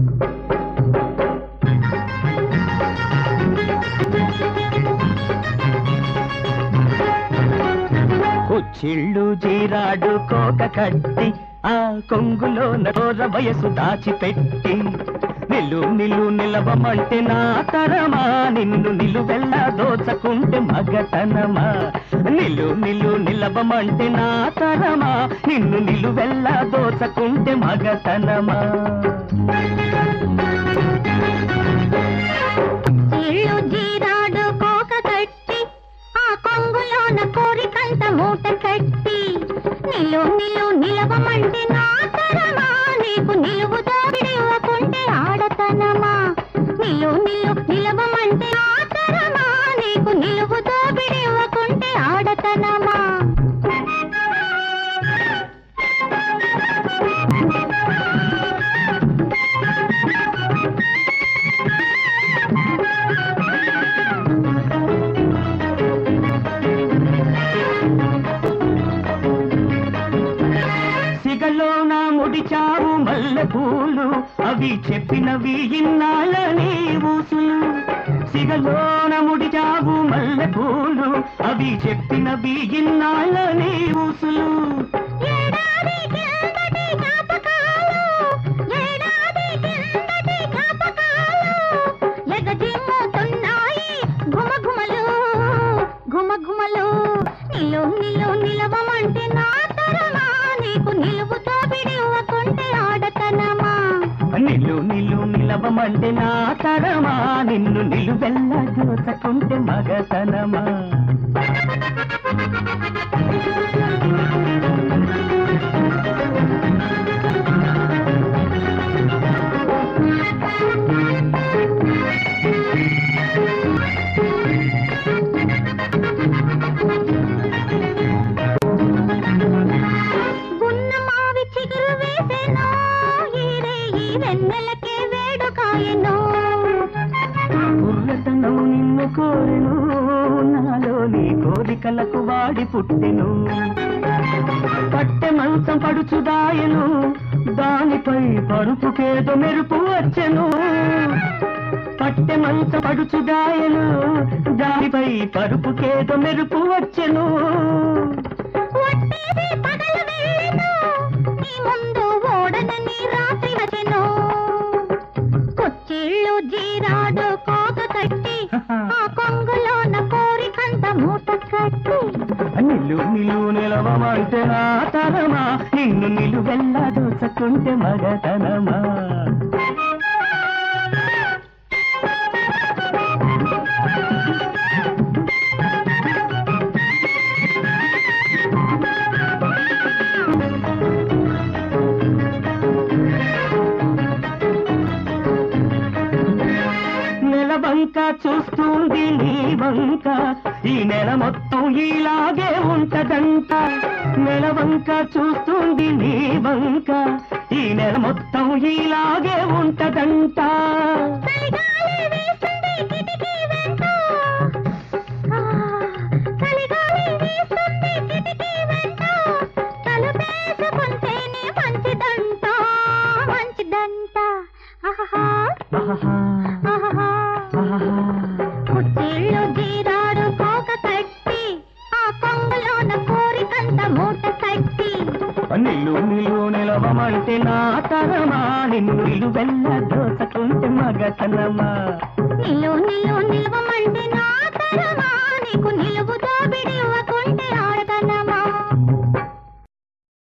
కుచ్చిళ్ళు జీరాడు కోక కట్టి ఆ కొంగులో నోర వయసు దాచిపెట్టి నిలు నిలు నిలవమంటే నా తరమా నిన్ను నిలువెల్లా దోచకుంటే మగతనమా నిలు నిలు నిలవమంటే నా తరమా నిన్ను నిలువెల్లా దోచకుంటే మగతనమా ఇల్లు జీరాడు కోక కట్టి ఆ కొంగులోన కోరికంత మూట కట్టి నిలు నిలు నిలవమంటే నా తరమా నీకు నిలువు దోడివ్వకుంటే ఆడతనమా నిలు నిలు నిలవమంటే నా తరమా నీకు నిలువు దోడివ్వకుంటే ఆడతనమా సిగలో నా ముడిచావు మల్లె పూలు అవి చెప్పినవి ఇన్నాళ్ళని ఊసులు సిగలో నా ముడిచావు మల్లె పూలు అవి చెప్పినవి ఇన్నాళ్ళని ఊసులు ఏడాది కిందటి జ్ఞాపకాలు, ఏడాది కిందటి జ్ఞాపకాలు, ఎగజిమ్ముతున్నాయి ఘుమఘుమలు, ఘుమఘుమలు. నిలు నిలు నిలవమంటే నా తరమా, నీకు నిలువుతో విడివ్వకుంటే ఆడతనమా నిలు నిలు నిలవమంటే నా తరమా నిన్ను నిలువెల్ల దోచకుంటే మగతనమా గున్న మావి చిగురు వేసెను ఈరే ఈ వెన్నెలకే వేడుకాయను గుర్రతనం నిన్ను కోరెను నాలో నీ కోరికలకు వాడి పుట్టెను పట్టె మంచం పడుచుదాయను దానిపై పరుపుకేదో మెరుపు వచ్చెను పట్టె మంచం పడుచుదాయను దానిపై పరుపుకేదో మెరుపు వచ్చెను ఒట్టేసి పగలు వెళ్ళెను, నీ ముందు ఓడనని రాత్రి వచ్చెను. కుచ్చిళ్ళు జీరాడు కోక కట్టి ఆ కొంగులోన కోరికంత మూట కట్టి నిలు నిలు నిలవమంటే నా తరమా నిన్ను నిలువెల్ల దోచుకుంటే మగతనమా నెల వంక చూస్తుంది నీ వంక ఈ నెల మొత్తం ఇలాగే ఉంటదంట నెల వంక చూస్తుంది నీ వంక ఈ నెల మొత్తం ఇలాగే ఉంటదంట చలిగాలి వీస్తుంది కిటికీ వెంట. ఆ, చలిగాలి వీస్తుంది కిటికీ వెంట. తలుపేసుకుంటేనే మంచిదంట, మంచిదంట. ఆహాహా, ఆహాహా, ఆహాహా. ఆహాహా. కుచ్చిళ్ళు జీరాడు కోక కట్టి ఆ కొంగులోన కోరికంత మూట కట్టి నిలు నిలు నిలవమంటే నా తరమా నిన్ను నిలువెల్ల దోచుకుంటే మగతనమా నిలు నిలు నిల్వ